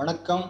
வணக்கம்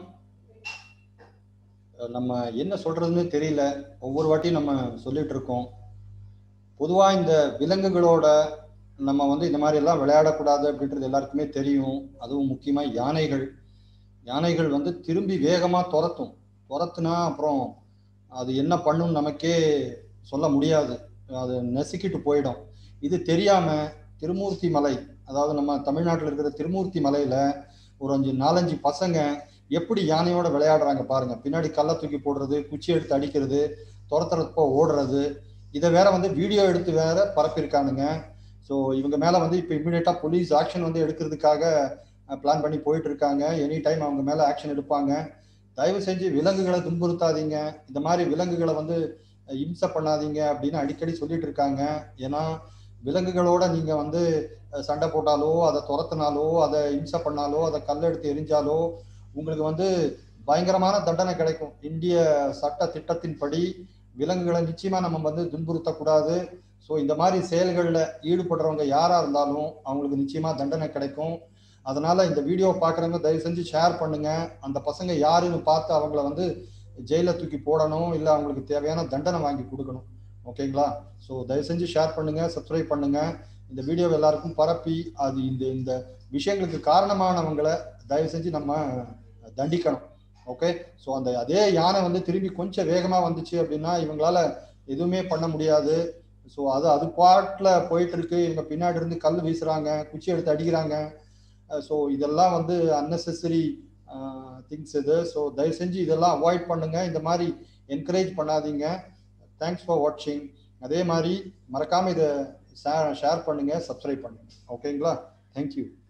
நம்ம என்ன சொல்றதுன்னு தெரியல ஒவ்வொரு வாட்டியும் நம்ம சொல்லிட்டு இருக்கோம் பொதுவாக இந்த விலங்குகளோட நம்ம வந்து இந்த மாதிரி எல்லாம் விளையாடக்கூடாது அப்படின்றது எல்லாருக்குமே தெரியும் அதுவும் முக்கியமாக யானைகள் யானைகள் வந்து திரும்பி வேகமாக துரத்தும் துரத்துனா அப்புறம் அது என்ன பண்ணும் நமக்கே சொல்ல முடியாது அது நசுக்கிட்டு போயிடும் இது தெரியாம திருமூர்த்தி மலை அதாவது நம்ம தமிழ்நாட்டில் இருக்கிற திருமூர்த்தி மலையில ஒரு அஞ்சு நாலஞ்சு பசங்க எப்படி யானையோட விளையாடுறாங்க பாருங்க பின்னாடி கல்லை தூக்கி போடுறது குச்சி எடுத்து அடிக்கிறது துரத்துறப்போ ஓடுறது இதை வேற வந்து வீடியோ எடுத்து வேற பரப்பியிருக்கானுங்க ஸோ இவங்க மேல வந்து இப்போ இமீடியட்டா போலீஸ் ஆக்ஷன் வந்து எடுக்கிறதுக்காக பிளான் பண்ணி போயிட்டு இருக்காங்க எனி டைம் அவங்க மேல ஆக்ஷன் எடுப்பாங்க தயவு செஞ்சு விலங்குகளை துன்புறுத்தாதீங்க இந்த மாதிரி விலங்குகளை வந்து இம்சை பண்ணாதீங்க அப்படின்னு அடிக்கடி சொல்லிட்டு இருக்காங்க ஏன்னா விலங்குகளோட நீங்க வந்து சண்டை போட்டாலோ அதை துரத்தினாலோ அதை இம்சை பண்ணாலோ அதை கல் எடுத்து எரிஞ்சாலோ உங்களுக்கு வந்து பயங்கரமான தண்டனை கிடைக்கும் இந்திய சட்ட திட்டத்தின்படி விலங்குகளை நிச்சயமா நம்ம வந்து துன்புறுத்தக்கூடாது ஸோ இந்த மாதிரி செயல்களில் ஈடுபடுறவங்க யாரா இருந்தாலும் அவங்களுக்கு நிச்சயமா தண்டனை கிடைக்கும் அதனால இந்த வீடியோ பார்க்குறவங்க தயவு செஞ்சு ஷேர் பண்ணுங்க அந்த பசங்க யாருன்னு பார்த்து அவங்கள வந்து ஜெயில தூக்கி போடணும் இல்லை அவங்களுக்கு தேவையான தண்டனை வாங்கி கொடுக்கணும் ஓகேங்களா ஸோ தயவு செஞ்சு ஷேர் பண்ணுங்க சப்ஸ்கிரைப் பண்ணுங்க இந்த வீடியோவை எல்லாருக்கும் பரப்பி அது இந்த இந்த விஷயங்களுக்கு காரணமானவங்களை தயவு செஞ்சு நம்ம தண்டிக்கணும் ஓகே ஸோ அந்த அதே யானை வந்து திரும்பி கொஞ்சம் வேகமாக வந்துச்சு அப்படின்னா இவங்களால எதுவுமே பண்ண முடியாது ஸோ அது அது பாட்டில் போயிட்டு இருக்கு இவங்க பின்னாடி இருந்து கல் வீசுறாங்க குச்சி எடுத்து அடிக்கிறாங்க ஸோ இதெல்லாம் வந்து அன்னெசரி திங்ஸ் இது ஸோ தயவு செஞ்சு இதெல்லாம் அவாய்ட் பண்ணுங்க இந்த மாதிரி என்கரேஜ் பண்ணாதீங்க தேங்க்ஸ் ஃபார் வாட்சிங் அதே மாதிரி மறக்காம இதை ஷேர் பண்ணுங்க சப்ஸ்கிரைப் பண்ணுங்க ஓகேங்களா தேங்க்யூ